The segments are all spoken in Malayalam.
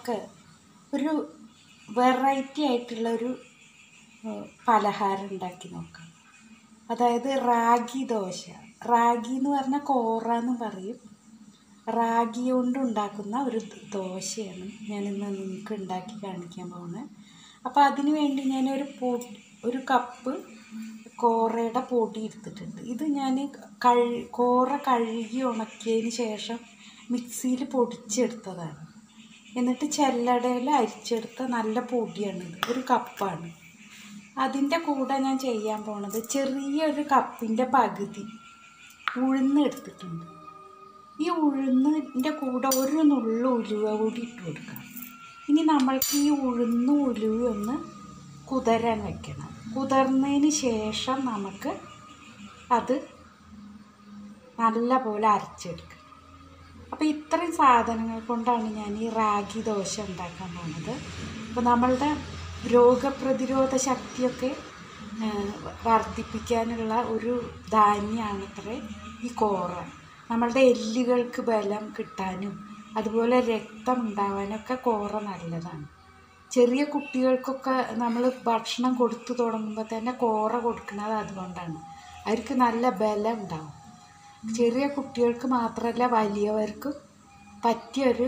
നമുക്ക് ഒരു വെറൈറ്റി ആയിട്ടുള്ള ഒരു ഏഹ്, പലഹാരം ഉണ്ടാക്കി നോക്കാം അതായത് റാഗി ദോശ റാഗി എന്ന് പറഞ്ഞാൽ കോറ എന്ന് പറയും റാഗി കൊണ്ട് ഉണ്ടാക്കുന്ന ഒരു ദോശയാണ് ഞാനിന്ന് നിങ്ങൾക്ക് ഉണ്ടാക്കി കാണിക്കാൻ പോകുന്നത് അപ്പോൾ അതിന് വേണ്ടി ഞാനൊരു പൊടി ഒരു കപ്പ് കോറയുടെ പൊടി എടുത്തിട്ടുണ്ട് ഇത് ഞാൻ കഴി കോറ കഴുകി ഉണക്കിയതിന് ശേഷം മിക്സിയിൽ പൊടിച്ചെടുത്തതാണ് എന്നിട്ട് ചെല്ലടയിൽ അരിച്ചെടുത്ത നല്ല പൊടിയാണിത് ഒരു കപ്പാണ് അതിൻ്റെ കൂടെ ഞാൻ ചെയ്യാൻ പോണത് ചെറിയൊരു കപ്പിൻ്റെ പകുതി ഉഴുന്ന് എടുത്തിട്ടുണ്ട് ഈ ഉഴുന്നിൻ്റെ കൂടെ ഒരു നുള്ളു ഉലുവ കൂടി ഇട്ട് കൊടുക്കാം ഇനി നമ്മൾക്ക് ഈ ഉഴുന്ന് ഉലുവ ഒന്ന് കുതിരാൻ വെക്കണം കുതിർന്നതിന് ശേഷം നമുക്ക് അത് നല്ല പോലെ അരച്ചെടുക്കുക അപ്പോൾ ഇത്രയും സാധനങ്ങൾ കൊണ്ടാണ് ഞാൻ ഈ റാഗി ദോശ ഉണ്ടാക്കാൻ പോകുന്നത് അപ്പോൾ നമ്മളുടെ രോഗപ്രതിരോധ ശക്തിയൊക്കെ ആ, വർദ്ധിപ്പിക്കാനുള്ള ഒരു ധാന്യമാണത്രേ ഈ കോറ നമ്മളുടെ എല്ലുകൾക്ക് ബലം കിട്ടാനും അതുപോലെ രക്തം ഉണ്ടാവാനൊക്കെ കോറ നല്ലതാണ് ചെറിയ കുട്ടികൾക്കൊക്കെ നമ്മൾ ഭക്ഷണം കൊടുത്തു തുടങ്ങുമ്പോൾ തന്നെ കോറ കൊടുക്കുന്നത് അതുകൊണ്ടാണ് അവർക്ക് നല്ല ബലം ഉണ്ടാവും ചെറിയ കുട്ടികൾക്ക് മാത്രമല്ല വലിയവർക്കും പറ്റിയൊരു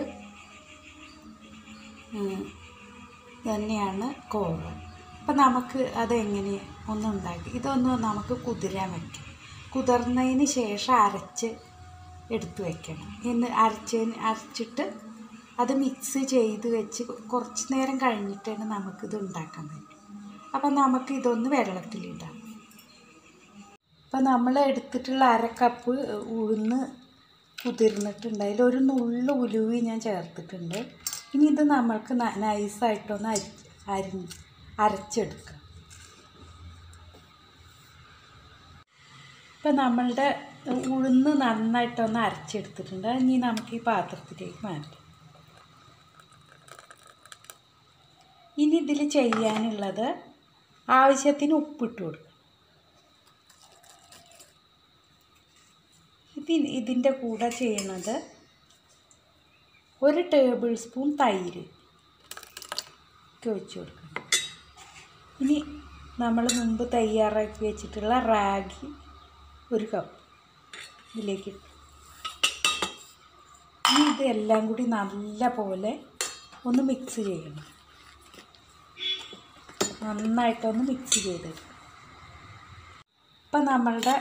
ഉം, തന്നെയാണ് കോറ അപ്പം നമുക്ക് അതെങ്ങനെ ഒന്ന് ഉണ്ടാക്കി ഇതൊന്ന് നമുക്ക് കുതിരാൻ വയ്ക്കാം കുതിർന്നതിന് ശേഷം അരച്ച് എടുത്ത് വെക്കണം എന്ന് അരച്ചതിന് അരച്ചിട്ട് അത് മിക്സ് ചെയ്ത് വെച്ച് കുറച്ച് നേരം കഴിഞ്ഞിട്ടാണ് നമുക്കിത് ഉണ്ടാക്കാൻ പറ്റും അപ്പം നമുക്ക് ഇതൊന്ന് വെള്ളത്തിലിടാം അപ്പം നമ്മൾ എടുത്തിട്ടുള്ള അര കപ്പ് ഉഴുന്ന് കുതിർന്നിട്ടുണ്ട് അതിലൊരു നുള്ളു ഉലുവി ഞാൻ ചേർത്തിട്ടുണ്ട് ഇനി ഇത് നമ്മൾക്ക് ന- നൈസായിട്ടൊന്ന് അരി അരി അരച്ചെടുക്കാം ഇപ്പം നമ്മളുടെ ഉഴുന്ന് നന്നായിട്ടൊന്ന് അരച്ചെടുത്തിട്ടുണ്ട് ഇനി നമുക്ക് ഈ പാത്രത്തിലേക്ക് മാറ്റാം ഇനി ഇതിൽ ചെയ്യാനുള്ളത് ആവശ്യത്തിന് ഉപ്പിട്ട് കൊടുക്കുക ഇതി ഇതിൻ്റെ കൂടെ ചെയ്യണത് ഒരു ടേബിൾ സ്പൂൺ തൈര് ഒക്കെ ഒഴിച്ച് കൊടുക്കണം ഇനി നമ്മൾ മുമ്പ് തയ്യാറാക്കി വെച്ചിട്ടുള്ള റാഗി ഒരു കപ്പ് ഇതിലേക്ക് ഇട്ടു ഇനി ഇതെല്ലാം കൂടി നല്ല പോലെ ഒന്ന് മിക്സ് ചെയ്യണം നന്നായിട്ടൊന്ന് മിക്സ് ചെയ്തെടുക്കും ഇപ്പം നമ്മളുടെ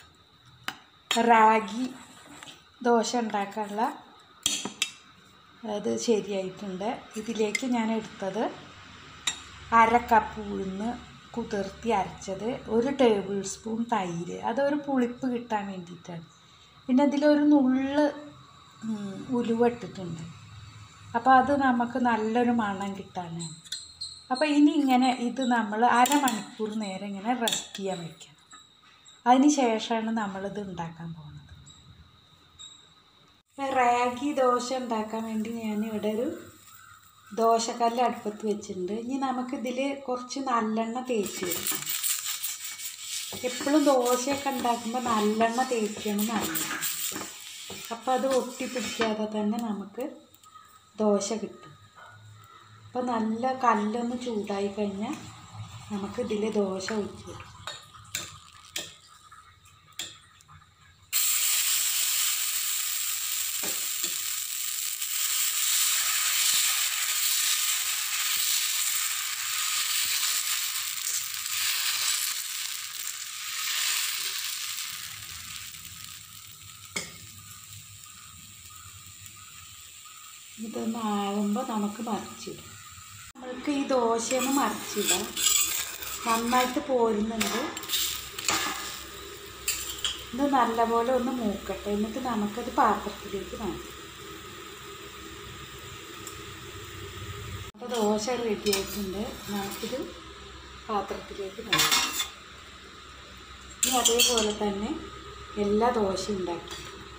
റാഗി ദോശ ഉണ്ടാക്കാനുള്ള അത് ശരിയായിട്ടുണ്ട് ഇതിലേക്ക് ഞാൻ എടുത്തത് അര കപ്പ് ഉഴുന്ന് കുതിർത്തി അരച്ചത് ഒരു ടേബിൾ സ്പൂൺ തൈര് അതൊരു പുളിപ്പ് കിട്ടാൻ വേണ്ടിയിട്ടാണ് പിന്നെ അതിലൊരു നുള്ള് ഉം, ഉലുവ ഇട്ടിട്ടുണ്ട് അപ്പോൾ അത് നമുക്ക് നല്ലൊരു മണം കിട്ടാനാണ് അപ്പോൾ ഇനി ഇങ്ങനെ ഇത് നമ്മൾ അരമണിക്കൂർ നേരം ഇങ്ങനെ റെസ്റ്റ് ചെയ്യാൻ വെക്കണം അതിന് ശേഷമാണ് നമ്മളിത് ഉണ്ടാക്കാൻ പോകുന്നത് റാഗി ദോശ ഉണ്ടാക്കാൻ വേണ്ടി ഞാൻ ഇവിടെ ഒരു ദോശക്കല്ല് അടുപ്പത്ത് വെച്ചിട്ടുണ്ട് ഇനി നമുക്കിതിൽ കുറച്ച് നല്ലെണ്ണ തേച്ച് വെക്കാം എപ്പോഴും ദോശയൊക്കെ ഉണ്ടാക്കുമ്പോൾ നല്ലെണ്ണ തേക്കണം നല്ലത് അപ്പോൾ അത് ഒട്ടിപ്പിടിക്കാതെ തന്നെ നമുക്ക് ദോശ കിട്ടും അപ്പോൾ നല്ല കല്ലൊന്ന് ചൂടായി കഴിഞ്ഞാൽ നമുക്ക് ഇതിൽ ദോശ ഒഴിച്ച് കൊടുക്കാം ഇതൊന്ന് ആകുമ്പോൾ നമുക്ക് മറിച്ചിടാം നമ്മൾക്ക് ഈ ദോശയൊന്ന് മറിച്ചിടാം നന്നായിട്ട് പോരുന്നുണ്ട് ഇത് നല്ലപോലെ ഒന്ന് മൂക്കട്ടെ എന്നിട്ട് നമുക്കത് പാത്രത്തിലേക്ക് മാറ്റാം അപ്പോൾ ദോശ റെഡി ആയിട്ടുണ്ട് നമുക്കിത് പാത്രത്തിലേക്ക് മാറ്റാം ഇനി അതേപോലെ തന്നെ എല്ലാ ദോശയും ഉണ്ടാക്കി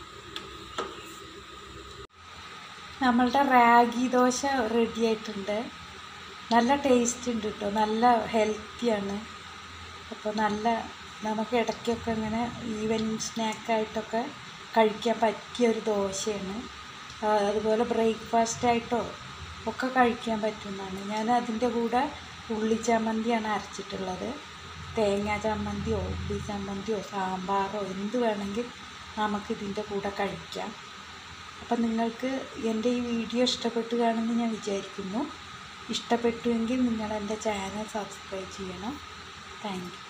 നമ്മളുടെ റാഗി ദോശ റെഡി ആയിട്ടുണ്ട് നല്ല ടേസ്റ്റ് ഉണ്ട് കേട്ടോ നല്ല ഹെൽത്തിയാണ് അപ്പോൾ നല്ല നമുക്ക് ഇടയ്ക്കൊക്കെ ഇങ്ങനെ ഈവനിങ് സ്നാക്കായിട്ടൊക്കെ കഴിക്കാൻ പറ്റിയ ഒരു ദോശയാണ് ആ, അതുപോലെ ബ്രേക്ക്ഫാസ്റ്റ് ആയിട്ടോ ഒക്കെ കഴിക്കാൻ പറ്റുന്നതാണ് ഞാൻ അതിൻ്റെ കൂടെ ഉള്ളി ചമ്മന്തിയാണ് അരച്ചിട്ടുള്ളത് തേങ്ങ ചമ്മന്തിയോ ഉള്ളി ചമ്മന്തിയോ സാമ്പാറോ എന്ത് വേണമെങ്കിൽ നമുക്ക് ഇതിൻ്റെ കൂടെ കഴിക്കാം അപ്പം നിങ്ങൾക്ക് എൻ്റെ ഈ വീഡിയോ ഇഷ്ടപ്പെട്ടു കാണുമെന്ന് ഞാൻ വിചാരിക്കുന്നു ഇഷ്ടപ്പെട്ടുവെങ്കിൽ നിങ്ങൾ എൻ്റെ ചാനൽ സബ്സ്ക്രൈബ് ചെയ്യണം താങ്ക് യു